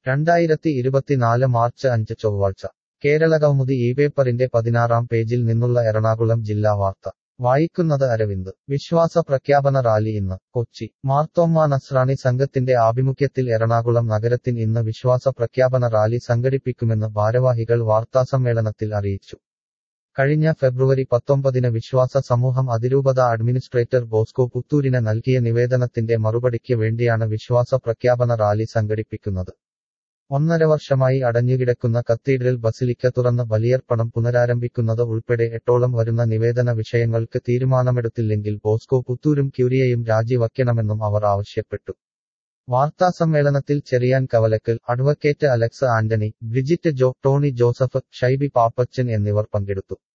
രണ്ടായിരത്തി ഇരുപത്തിനാല് മാർച്ച് അഞ്ച് ചൊവ്വാഴ്ച കേരളകൗമുദി ഈ പേപ്പറിന്റെ പതിനാറാം പേജിൽ നിന്നുള്ള എറണാകുളം ജില്ലാ വാർത്ത വായിക്കുന്നത് അരവിന്ദ് വിശ്വാസ പ്രഖ്യാപന റാലി ഇന്ന് കൊച്ചി മാർത്തോമ്മ നസ്രാണി സംഘത്തിന്റെ ആഭിമുഖ്യത്തിൽ എറണാകുളം നഗരത്തിൽ ഇന്ന് വിശ്വാസ പ്രഖ്യാപന റാലി സംഘടിപ്പിക്കുമെന്ന് ഭാരവാഹികൾ വാർത്താസമ്മേളനത്തിൽ അറിയിച്ചു കഴിഞ്ഞ ഫെബ്രുവരി പത്തൊമ്പതിന് വിശ്വാസ സമൂഹം അതിരൂപത അഡ്മിനിസ്ട്രേറ്റർ ബോസ്കോ പുത്തൂരിന് നൽകിയ നിവേദനത്തിന്റെ മറുപടിക്ക് വേണ്ടിയാണ് വിശ്വാസ പ്രഖ്യാപന റാലി സംഘടിപ്പിക്കുന്നത് ഒന്നര വർഷമായി അടഞ്ഞുകിടക്കുന്ന കത്തീഡ്രൽ ബസിലിക്ക തുറന്ന് ബലിയർപ്പണം പുനരാരംഭിക്കുന്നത് ഉൾപ്പെടെ എട്ടോളം വരുന്ന നിവേദന വിഷയങ്ങൾക്ക് തീരുമാനമെടുത്തില്ലെങ്കിൽ ബോസ്കോ പുത്തൂരും ക്യൂരിയയും രാജിവയ്ക്കണമെന്നും അവർ ആവശ്യപ്പെട്ടു വാർത്താസമ്മേളനത്തിൽ Cheriyan Kavalakkal advocate Alex Antony Bridget Jo Tony Joseph Shaiby Pappachan എന്നിവർ പങ്കെടുത്തു